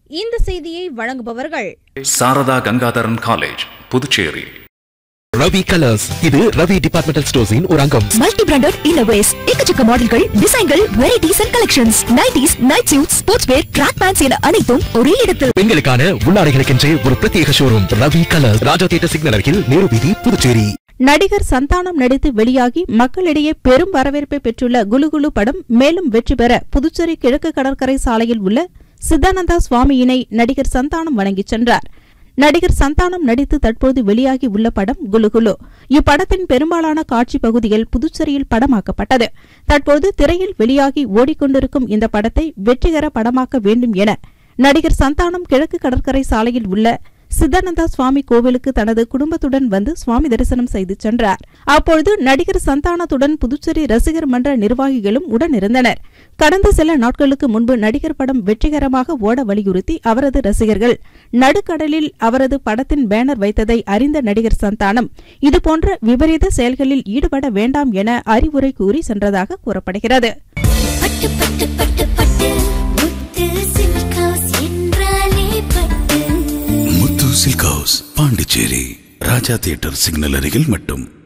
இந்த செய்தியை வழங்குபவர்கள் சாரதா கங்காதரன் காலேஜ் புதுச்சேரி ரவி கலர்ஸ் இது ரவி டிபார்ட்மெண்டல் ஸ்டோர்ஸின் ஒரு அங்கம் மல்டி பிராண்டட் இன்னோவேஸ் எக்கச்சக்க மாடல்கள் டிசைன்கள் varieties and collections nighties night suit sports wear track pants என அனைத்தும் ஒரே இடத்தில் பெண்களுக்கான உள்ளாடைகளுக்கென்றே ஒரு பிரத்யேக showroom Ravi colours Raja theatre signal அருகில் நேரு வீதி புதுச்சேரி நடிகர் சந்தானம் நடித்து வெளியாகி மக்களிடையே பெரும் வரவேற்பை பெற்றுள்ள குலுகுலு படம் மேலும் வெற்றி பெற புதுச்சேரி கிழக்கு கடற்கரை சாலையில் உள்ள சித்தானந்தா சுவாமியினை நடிகர் சந்தானம் வணங்கிச் சென்றார் நடிகர் சந்தானம் நடித்து தற்போது வெளியாகி உள்ள படம் குலுகுலு இப்படத்தின் பெரும்பாலான காட்சி பகுதிகள் புதுச்சேரியில் படமாக்கப்பட்டது தற்போது திரையில் வெளியாகி ஓடிக்கொண்டிருக்கும் இந்த படத்தை வெற்றிகர படமாக்க வேண்டும் என நடிகர் சந்தானம் கிழக்கு கடற்கரை சாலையில் உள்ள சித்தானந்தா சுவாமி கோவிலுக்கு தனது குடும்பத்துடன் வந்து சுவாமி தரிசனம் செய்து சென்றார் அப்பொழுது நடிகர் சந்தானத்துடன் புதுச்சேரி ரசிகர் மன்ற நிர்வாகிகளும் உடனிருந்தனர் கடந்த சில நாட்களுக்கு முன்பு நடிகர் படம் வெற்றிகரமாக ஓட வலியுறுத்தி அவரது ரசிகர்கள் நடுக்கடலில் அவரது படத்தின் பேனர் வைத்ததை அறிந்த நடிகர் சந்தானம் இதுபோன்ற விபரீத செயல்களில் ஈடுபட வேண்டாம் என அறிவுரை கூறி சென்றதாக கூறப்படுகிறது பட்டு பட்டு பட்டு பட்டு முத்து சில்க் ஹவுஸ் என்றாலே பட்டு Muthu silk house Pondicherry Raja theatre signal அருகில் மட்டும்